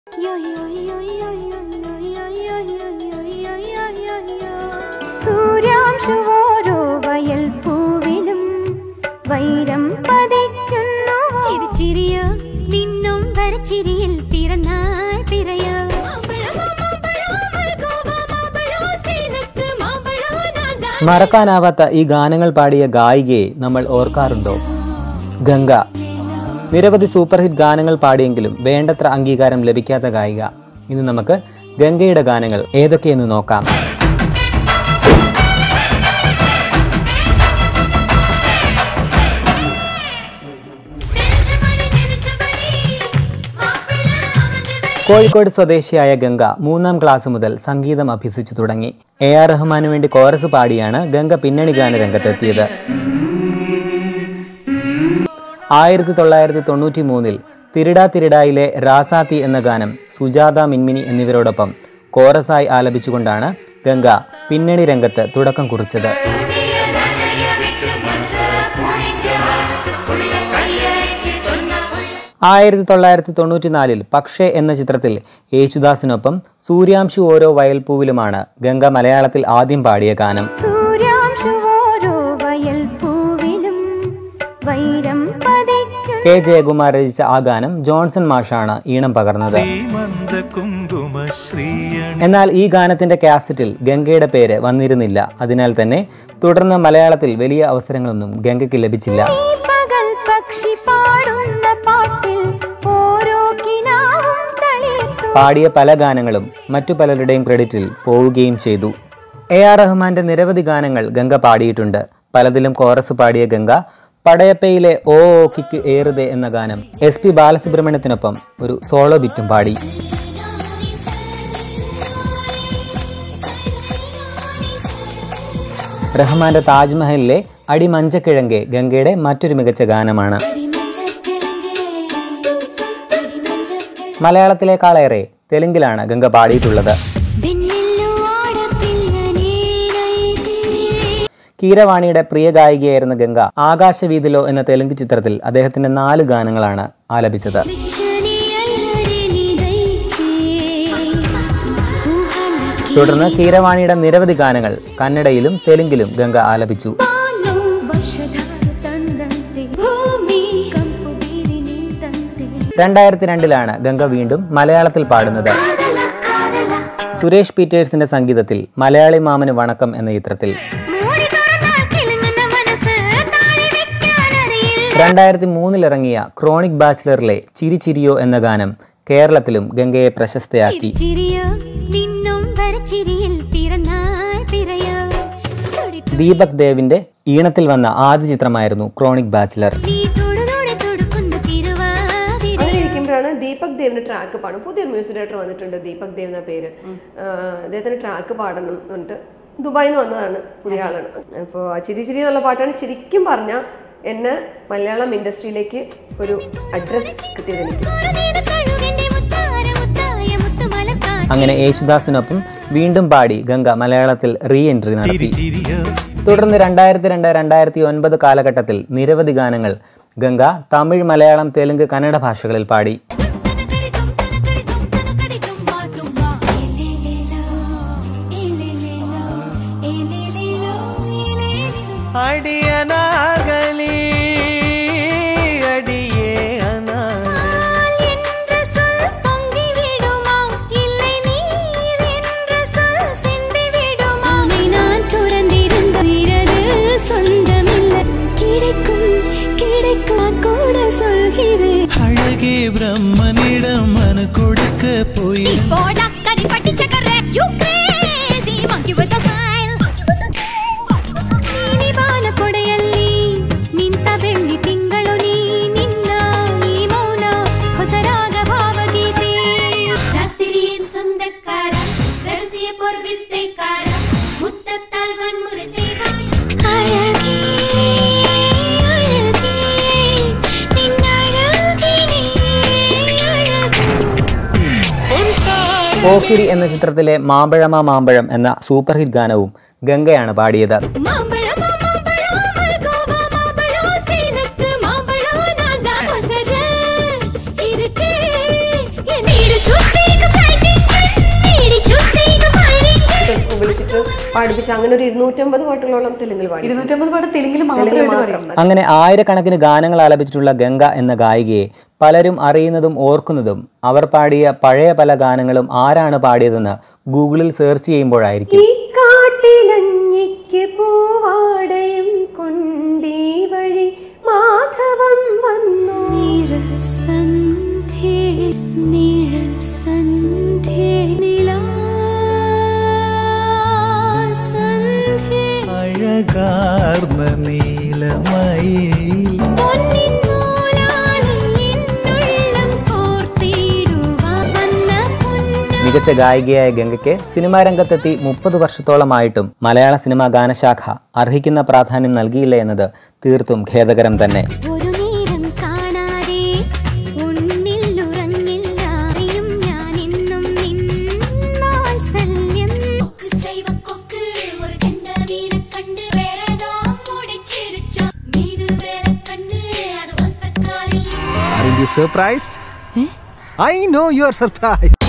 സൂര്യാംശുവോരോ വയൽ പൂവിലും വൈരം പതിക്കുന്നു ചിരിച്ചിരിയോ നിന്നും വരച്ചിരിയിൽ പിറന്നാൾ പിറയോ മറക്കാനാവാത്ത ഈ ഗാനങ്ങൾ പാടിയ ഗായികയെ നമ്മൾ ഓർക്കാറുണ്ടോ ഗംഗ നിരവധി സൂപ്പർ ഹിറ്റ് ഗാനങ്ങൾ പാടിയെങ്കിലും വേണ്ടത്ര അംഗീകാരം ലഭിക്കാത്ത ഗായിക ഇന്ന് നമുക്ക് ഗംഗയുടെ ഗാനങ്ങൾ ഏതൊക്കെയെന്ന് നോക്കാം കോഴിക്കോട് സ്വദേശിയായ ഗംഗ മൂന്നാം ക്ലാസ് മുതൽ സംഗീതം അഭ്യസിച്ചു തുടങ്ങി എ ആർ റഹ്മാനു വേണ്ടി കോറസ് പാടിയാണ് ഗംഗ പിന്നണി ഗാന രംഗത്തെത്തിയത് ആയിരത്തി തൊള്ളായിരത്തി തൊണ്ണൂറ്റി മൂന്നിൽ തിരിടാ തിരിടായിലെ റാസാത്തി എന്ന ഗാനം സുജാത മിൻമിനി എന്നിവരോടൊപ്പം കോറസായി ആലപിച്ചുകൊണ്ടാണ് ഗംഗ പിന്നണി രംഗത്ത് തുടക്കം കുറിച്ചത് ആയിരത്തി തൊള്ളായിരത്തി തൊണ്ണൂറ്റിനാലിൽ പക്ഷേ എന്ന ചിത്രത്തിൽ യേശുദാസിനൊപ്പം സൂര്യാംശു ഓരോ വയൽപ്പൂവിലുമാണ് ഗംഗ മലയാളത്തിൽ ആദ്യം പാടിയ ഗാനം സൂര്യാംശുവോരോ വയൽ പൂവിലും വൈരം പതിക്കുന്നു കെ ജയകുമാർ രചിച്ച ആ ഗാനം ജോൺസൺ മാഷാണ് ഈണം പകർന്നത് ശ്രീമന്ത കുങ്കുമ ശ്രീയണി എന്നാൽ ഈ ഗാനത്തിന്റെ കാസറ്റിൽ ഗംഗയുടെ പേര് വന്നിരുന്നില്ല അതിനാൽ തന്നെ തുടർന്ന് മലയാളത്തിൽ വലിയ അവസരങ്ങളൊന്നും ഗംഗയ്ക്ക് ലഭിച്ചില്ല ഈ പകൽ പക്ഷി പാടുന്ന പാട്ടിൽ ഓരോ കിനാവും തളിർത്തു പാടിയ പല ഗാനങ്ങളും മറ്റു പലരുടെയും ക്രെഡിറ്റിൽ പോവുകയും ചെയ്തു എ ആർ റഹ്മാന്റെ നിരവധി ഗാനങ്ങൾ ഗംഗ പാടിയിട്ടുണ്ട് പലതിലും കോറസ് പാടിയ ഗംഗ പടയപ്പയിലെ ഓ ഓ കിക്ക് ഏറുതെ എന്ന ഗാനം എസ് പി ബാലസുബ്രഹ്മണ്യത്തിനൊപ്പം ഒരു സോളോ ബിറ്റും പാടി റഹ്മാന്റെ താജ്മഹലിലെ അടിമഞ്ചക്കിഴങ്കെ ഗംഗയുടെ മറ്റൊരു മികച്ച ഗാനമാണ് മലയാളത്തിലേക്കാളേറെ തെലുങ്കിലാണ് ഗംഗ പാടിയിട്ടുള്ളത് കീരവാണിയുടെ പ്രിയ ഗായികയായിരുന്ന ഗംഗ ആകാശവീതിലോ എന്ന തെലുങ്ക് ചിത്രത്തിൽ അദ്ദേഹത്തിന്റെ നാല് ഗാനങ്ങളാണ് ആലപിച്ചത് തുടർന്ന് കീരവാണിയുടെ നിരവധി ഗാനങ്ങൾ കന്നഡയിലും തെലുങ്കിലും ഗംഗ ആലപിച്ചു രണ്ടായിരത്തി രണ്ടിലാണ് ഗംഗ വീണ്ടും മലയാളത്തിൽ പാടുന്നത് സുരേഷ് പീറ്റേഴ്സിന്റെ സംഗീതത്തിൽ മലയാളി മാമന് വണക്കം എന്ന ചിത്രത്തിൽ രണ്ടായിരത്തി മൂന്നിലിറങ്ങിയ ക്രോണിക് ബാച്ചിലറിലെ ചിരി ചിരിയോ എന്ന ഗാനം കേരളത്തിലും ഗംഗയെ പ്രശസ്തയാക്കി ചിരിയോ നിന്നും വരച്ചിരിയിൽ പിറന്നാൾ പിറയോ ദീപക് ദേവിന്റെ ഈണത്തിൽ വന്ന ആദ്യ ചിത്രമായിരുന്നു ക്രോണിക് ബാച്ചിലർ നീ തൊടുതോടെ തൊടുക്കുന്ന തിരുവാതിര അങ്ങനെ ഇരിക്കുമ്പോഴാണ് ദീപക് ദേവിന്റെ ട്രാക്ക് പാടും പുതിയൊരു മ്യൂസിക് ഡയറക്ടർ വന്നിട്ടുണ്ട് ദീപക് ദേവ് എന്ന പേര് ആഹ് അദ്ദേഹത്തിന് ട്രാക്ക് പാടണം എന്ന് പറഞ്ഞിട്ട് ദുബായിൽ നിന്ന് വന്നതാണ് പുതിയ ആളാണ് അപ്പോൾ ആ ചിരി ചിരി എന്നുള്ള പാട്ടാണ് ശരിക്കും പറഞ്ഞാൽ എന്നെ മലയാളം ഇൻഡസ്ട്രിയിലേക്ക് ഒരു അഡ്രസ് കിട്ടിയത് എനിക്ക് കഴുകന്റെ മുത്താര മുത്തായ മുത്തുമലക്കാർ അങ്ങനെ യേശുദാസിനൊപ്പം വീണ്ടും പാടി ഗംഗ മലയാളത്തിൽ റീ എൻട്രി നടത്തി ചിരിയോ തുടർന്ന് രണ്ടായിരത്തി രണ്ട് രണ്ടായിരത്തി ഒൻപത് കാലഘട്ടത്തിൽ നിരവധി ഗാനങ്ങൾ ഗംഗ തമിഴ് മലയാളം തെലുങ്ക് കന്നഡ ഭാഷകളിൽ പാടി അടിയനാകലി അടിയേ അനാ என்ற சொல் பொங்கி விடுமா இல்லை நீர் என்ற சொல் சிந்தி விடுமா உன்னை நான் துறந்திருந்தது சொந்தமில்லை கிடைக்கும் கிடைக்கும் கூட சொல்கிறேன் அழகே பிரம்மனிடம் மனு கொடுக்க போய் போடா கறி பட்டி சக்கர you crazy monkey with a smile ನೀಲಿವಾನ ಕೊಡೆಯಲ್ಲಿ ನಿಂತ ಬೆಳ್ಳಿ ತಿಂಗಳು ನೀ ನಿನ್ನ ಈ ಮೌನ ಹೊಸ ರಾಗ ಭಾವಗೀತೆ ರಾತ್ರಿயின் சொந்தக்கார ரகசிய போர் வித்தைக்கார முத்தத்தால் வன்முறை செய்வாய் அழகே அழகே நின் அழகினே அழகே പോക്കിരി എന്ന ചിത്രത്തിലെ മാമ്പഴമ മാമ്പഴം എന്ന സൂപ്പർ ഹിറ്റ് ഗാനവും ഗംഗയാണ് പാടിയത് மாம்பழம் மாம்பழம் மல்கோவா மாம்பழம் சேலத்து மாம்பழம் நான் தான் கொசர இருக்கு என் வீடு சுத்தி പാടിപ്പിച്ച അങ്ങനെ ഒരു ഇരുന്നൂറ്റമ്പത് പാട്ടുകളോളം തെലുങ്കിൽ പാടി ഇരുന്നൂറ്റമ്പത് പാട്ട് തെലുങ്കിൽ തെലുങ്കിൽ മാത്രമായിട്ട് മാത്രം പാടി അങ്ങനെ ആയിരക്കണക്കിന് ഗാനങ്ങൾ ആലപിച്ചിട്ടുള്ള ഗംഗ എന്ന ഗായികയെ പലരും അറിയുന്നതും ഓർക്കുന്നതും അവർ പാടിയ പഴയ പല ഗാനങ്ങളും ആരാണ് പാടിയതെന്ന് ഗൂഗിളിൽ സെർച്ച് ചെയ്യുമ്പോഴായിരിക്കും ഈ കാട്ടിലഞ്ഞിക്ക് പൂവാടയും കൊണ്ടീ വഴി മാധവം വന്നു നിറസന്ധ്യേ നിഴൽ സന്ധ്യേ നിലാസന്ധ്യേ അഴകാർന്ന നീലമയിൽ പൊന്നിൻ നൂലാലിൽ നിന്നുള്ളം കോർത്തിടുവാൻ വന്ന പൊന്ന മികച്ച ഗായികയായ ഗംഗയ്ക്ക് സിനിമാ രംഗത്തെത്തി മുപ്പത് വർഷത്തോളമായിട്ടും മലയാള സിനിമാ ഗാനശാഖ അർഹിക്കുന്ന പ്രാധാന്യം നൽകിയില്ല എന്നത് തീർത്തും ഖേദകരം തന്നെ ഒരു നേരം കാണാതെ ഉണ്ണിൽ ഉറങ്ങില്ല അറിയും ഞാൻ ഇന്നും നിന്നാത്സല്യം കൊക്ക് ഒരു കണ്ട മീനെ കണ്ട് വേറെതോ മുടിച്ചിരിച്ചോ മീന് വേല കണ്ട് അത് ഒത്തക്കാലിൽ Are you surprised? I know you are surprised.